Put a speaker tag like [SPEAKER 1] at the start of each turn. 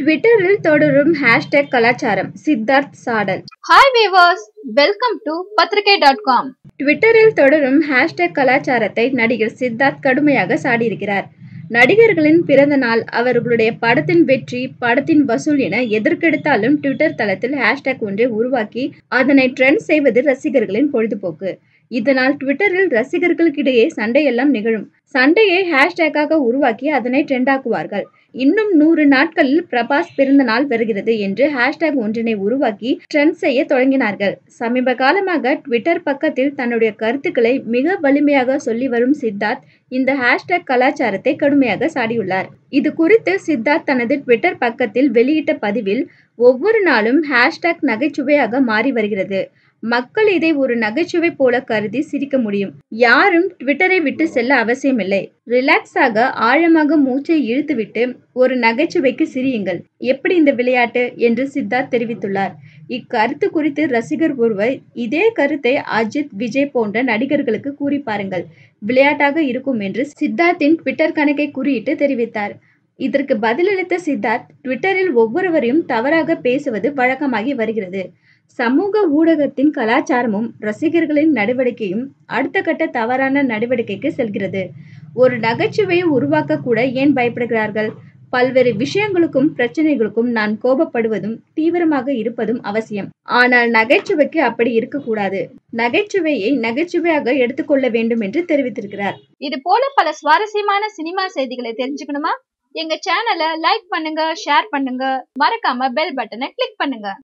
[SPEAKER 1] ட்விட்டரில் தொடரும் ஹேஷ்டேக் கலாச்சாரம் சித்தார்த் சாடல்
[SPEAKER 2] hi viewers welcome to Patrikai dot com
[SPEAKER 1] ட்விட்டரில் தொடரும் ஹேஷ்டேக் கலாச்சாரத்தை நடிகர் சித்தார்த் கடுமையாக சாடியிருக்கிறார் நடிகர்களின் பிறந்த நாள் அவர்களுடைய படத்தின் வெற்றி படத்தின் வசூல் என எதற்கெடுத்தாலும் ட்விட்டர் தளத்தில் ஹேஷ்டேக் ஒன்றை உருவாக்கி அதனை ட்ரெண்ட் செய்வது ரசிகர்களின் பொழுதுபோக்கு இதனால் ட்விட்டரில் ரசிகர்களுக்கிடையே சண்டையெல்லாம் நிகழும் சண்டையை ஹேஷ்டேக்காக உருவாக்கி அதனை ட்ரெண்டாக்குவார்கள் இன்னும் நூறு நாட்களில் பிரபாஸ் பிறந்த நாள் வருகிறது என்று ஹேஷ்டேக் ஒன்றினை உருவாக்கி ட்ரெண்ட் செய்ய தொடங்கினார்கள் சமீப காலமாக ட்விட்டர் பக்கத்தில் தன்னுடைய கருத்துக்களை மிக வலிமையாக சொல்லி வரும் சித்தார்த் இந்த ஹேஷ்டேக் கலாச்சாரத்தை கடுமையாக சாடியுள்ளார் இது குறித்து சித்தார்த் தனது ட்விட்டர் பக்கத்தில் வெளியிட்ட பதிவில் ஒவ்வொரு நாளும் ஹேஷ்டேக் நகைச்சுவையாக மாறி வருகிறது மக்கள் இதை ஒரு நகைச்சுவை போல கருதி சிரிக்க முடியும் யாரும் ட்விட்டரை விட்டு செல்ல அவசியமில்லை ரிலாக்ஸாக ஆழமாக மூச்சை இழுத்துவிட்டு ஒரு நகைச்சுவைக்கு சிரியுங்கள் எப்படி இந்த விளையாட்டு என்று சித்தார்த் தெரிவித்துள்ளார் இக்கருத்து குறித்து ரசிகர் ஒருவர் இதே கருத்தை அஜித் விஜய் போன்ற நடிகர்களுக்கு கூறி பாருங்கள் விளையாட்டாக இருக்கும் என்று சித்தார்த்தின் ட்விட்டர் கணக்கை குறியிட்டு தெரிவித்தார் இதற்கு பதிலளித்த சித்தார்த் ட்விட்டரில் ஒவ்வொருவரையும் தவறாக பேசுவது வழக்கமாகி வருகிறது சமூக ஊடகத்தின் கலாச்சாரமும் ரசிகர்களின் நடவடிக்கையும் அடுத்த கட்ட தவறான நடவடிக்கைக்கு செல்கிறது ஒரு நகைச்சுவையை உருவாக்க கூட ஏன் பயப்படுகிறார்கள் பல்வேறு விஷயங்களுக்கும் பிரச்சனைகளுக்கும் நான் கோபப்படுவதும் தீவிரமாக இருப்பதும் அவசியம் ஆனால் நகைச்சுவைக்கு அப்படி இருக்கக்கூடாது நகைச்சுவையை நகைச்சுவையாக எடுத்துக்கொள்ள வேண்டும் என்று தெரிவித்திருக்கிறார்
[SPEAKER 2] இது போல பல சுவாரஸ்யமான சினிமா செய்திகளை தெரிஞ்சுக்கணுமா எங்க சேனலை லைக் பண்ணுங்க ஷேர் பண்ணுங்க மறக்காம பெல் பட்டனை கிளிக் பண்ணுங்க